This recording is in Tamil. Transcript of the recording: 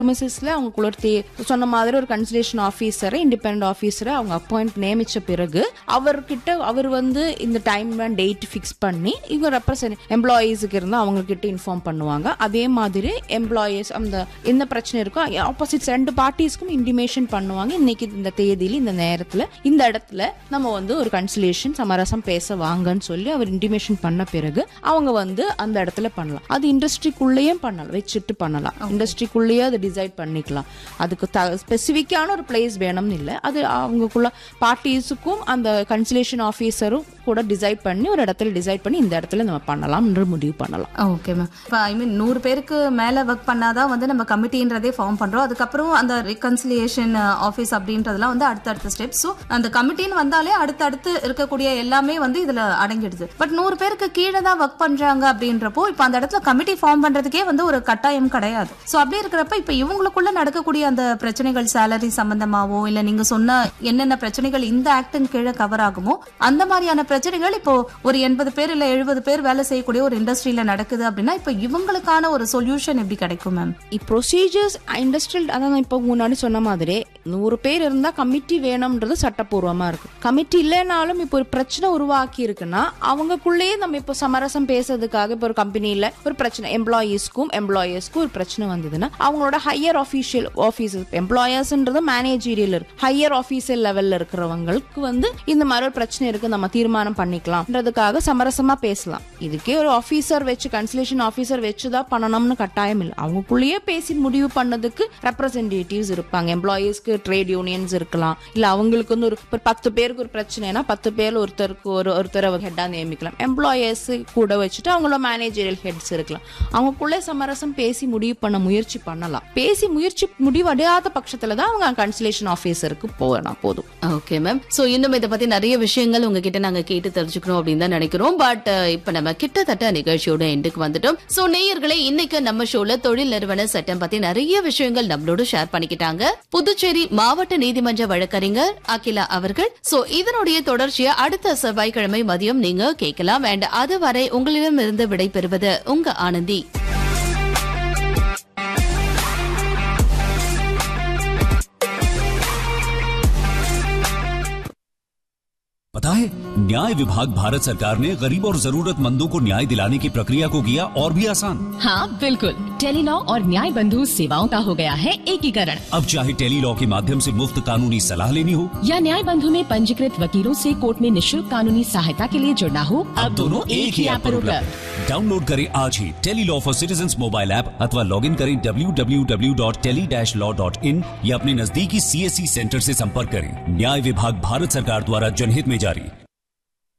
மிஸ்ல அவங்களுக்குள்ள ஒரு தே- சொன்ன மாதிரி ஒரு கன்சலேஷன் ஆஃபீஸரை இண்டிபெண்ட் ஆஃபீஸரை அவங்க அப்பாயிண்ட் நியமிச்ச பிறகு அவர்கிட்ட அவர் வந்து இந்த டைம் அண்ட் டேட் ஃபிக்ஸ் பண்ணி இவங்க ரெப்ரசன்ட் எம்ப்ளாயீஸுக்கு இருந்தால் அவங்க கிட்ட இன்ஃபார்ம் பண்ணுவாங்க அதே மாதிரி எம்ப்ளாயீஸ் அந்த என்ன பிரச்சனை இருக்கோ ஆப்போசிட் ரெண்டு பார்ட்டிஸ்க்கும் இன்டிமேஷன் பண்ணுவாங்க இன்னைக்கு இந்த தேதியில இந்த நேரத்துல இந்த இடத்துல நம்ம வந்து ஒரு கன்சலேஷன் சமரசம் பேச வாங்கன்னு சொல்லி அவர் இன்டிமேஷன் பண்ண பிறகு அவங்க வந்து அந்த இடத்துல பண்ணலாம் அது இண்டஸ்ட்ரிக்குள்ளேயும் பண்ணலாம் வச்சுட்டு பண்ணலாம் இண்டஸ்ட்ரிக்குள்ளேயே அதை டிசைட் பண்ணிக்கலாம் அதுக்கு த ஸ்பெசிஃபிக்கான ஒரு பிளேஸ் வேணும்னு இல்லை அது அவங்களுக்குள்ள பார்ட்டிஸுக்கும் அந்த கன்சலேஷன் ஆஃபீஸரும் கூட டிசைட் பண்ணி ஒரு இடத்துல டிசைட் பண்ணி இந்த இடத்துல நம்ம பண்ணலாம்ன்ற முடிவு பண்ணலாம் ஓகே மேம் இப்போ ஐ மீன் நூறு பேருக்கு மேல ஒர்க் பண்ணாதான் வந்து நம்ம கமிட்டின்றதே ஃபார்ம் பண்றோம் அதுக்கப்புறம் அந்த ரிகன்சிலியேஷன் ஆஃபீஸ் அப்படின்றதெல்லாம் வந்து அடுத்தடுத்த ஸ்டெப் ஸோ அந்த கமிட்டின்னு வந்தாலே அடுத்தடுத்து இருக்கக்கூடிய எல்லாமே வந்து இதுல அடங்கிடுது பட் நூறு பேருக்கு கீழே தான் ஒர்க் பண்றாங்க அப்படின்றப்போ இப்போ அந்த இடத்துல கமிட்டி ஃபார்ம் பண்றதுக்கே வந்து ஒரு கட்டாயம் கிடையாது ஸோ அப்படி இருக்கிறப்ப இப்போ இவங்களுக்குள்ள நடக்கக்கூடிய அந்த பிரச்சனைகள் சேலரி சம்பந்தமாவோ இல்ல நீங்க சொன்ன என்னென்ன பிரச்சனைகள் இந்த ஆக்டின் கீழே கவர் ஆகுமோ அந்த மாதிரியான பிரச்சனைகள் இப்போ ஒரு எண்பது பேர் இல்ல எழுபது பேர் வேலை செய்யக்கூடிய ஒரு இண்டஸ்ட்ரியில நடக்குது அப்படின்னா இப்போ இவங்களுக்கான ஒரு சொல்யூஷன் எப்படி கிடைக்கும் மேம் ப்ரொசீஜர்ஸ் இண்டஸ்ட்ரியல் அதான் நான் இப்போ முன்னாடி சொன்ன மாதிரி நூறு பேர் இருந்தா கமிட்டி வேணும்ன்றது சட்டப்பூர்வமா இருக்கு கமிட்டி இல்லைனாலும் இப்போ ஒரு பிரச்சனை உருவாக்கி இருக்குன்னா அவங்களுக்குள்ளேயே நம்ம இப்போ சமரசம் பேசுறதுக்காக இப்போ ஒரு கம்பெனியில ஒரு பிரச்சனை எம்ப்ளாயீஸ்க்கும் எம்ப்ளாயர்ஸ்க்கும் ஒரு பிரச்சனை வந்ததுன்னா அவங்களோட ஹையர் ஆஃபீஷியல் ஆஃபீஸஸ் எம்ப்ளாயர்ஸ்ன்றது மேனேஜீரியல் இருக்கு ஹையர் ஆஃபீஸியல் லெவல்ல இருக்கிறவங்களுக்கு வந்து இந்த மாதிரி ஒரு பிரச்சனை இருக்கு நம்ம தீர்மானம் பண்ணிக்கலாம்ன்றதுக்காக சமரசமா பேசலாம் இதுக்கே ஒரு ஆஃபீஸர் வச்சு கன்சலேஷன் ஆஃபீஸர் வச்சு தான் பண்ணணும்னு கட்டாயம் இல்லை அவங்களுக்குள்ளேயே பேசி முடிவு பண்ணதுக்கு ரெப்ரசன்டேட்டிவ்ஸ் இருப்பாங்க எம்ப்ளாயீஸ்க்கு ட்ரேட் யூனியன்ஸ் இருக்கலாம் இல்ல அவங்களுக்கு வந்து ஒரு ஒரு பத்து பேருக்கு ஒரு பிரச்சனைனா பத்து பேர்ல ஒருத்தருக்கு ஒரு ஒருத்தரை ஹெட்டா நியமிக்கலாம் எம்ப்ளாயர்ஸ் கூட வச்சுட்டு அவங்களோட மேனேஜரியல் ஹெட்ஸ் இருக்கலாம் அவங்களுக்குள்ளே சமரசம் பேசி முடிவு பண்ண முயற்சி பண்ணலாம் பேசி முயற்சி முடிவடையாத பட்சத்துல தான் அவங்க கன்சலேஷன் ஆஃபீஸருக்கு போகலாம் போதும் ஓகே மேம் சோ இன்னும் இதை பத்தி நிறைய விஷயங்கள் உங்ககிட்ட நாங்க கேட்டு தெரிஞ்சுக்கணும் அப்படின்னு தான் நினைக்கிறோம் பட் இப்ப நம்ம கிட்டத்தட்ட நிகழ்ச்சியோட எண்டுக்கு வந்துட்டோம் சோ நேயர்களே இன்னைக்கு நம்ம ஷோல தொழில் நிறுவன சட்டம் பத்தி நிறைய விஷயங்கள் நம்மளோட ஷேர் பண்ணிக்கிட்டாங்க புதுச்சேரி மாவட்ட நீதிமன்ற வழக்கறிஞர் அகிலா அவர்கள் சோ இதனுடைய தொடர்ச்சியை அடுத்த செவ்வாய்க்கிழமை மதியம் நீங்க கேட்கலாம் அண்ட் அதுவரை உங்களிடமிருந்து விடை பெறுவது உங்க ஆனந்தி पता है न्याय विभाग भारत सरकार ने गरीब और जरूरतमंदों को न्याय दिलाने की प्रक्रिया को किया और भी आसान हाँ बिल्कुल टेलीलॉ और न्याय बंधु सेवाओं का हो गया है एकीकरण अब चाहे टेली लॉ के माध्यम से मुफ्त कानूनी सलाह लेनी हो या न्याय बंधु में पंजीकृत वकीलों से कोर्ट में निशुल्क कानूनी सहायता के लिए जुड़ना हो अब दोनों एक ही ऐप पर उपलब्ध डाउनलोड करें आज ही tele law for citizen mobile app अथवा लॉग इन करें www.tele-law.in या अपने नजदीकी सीएससी सेंटर से संपर्क करें न्याय विभाग भारत सरकार द्वारा जनहित में जारी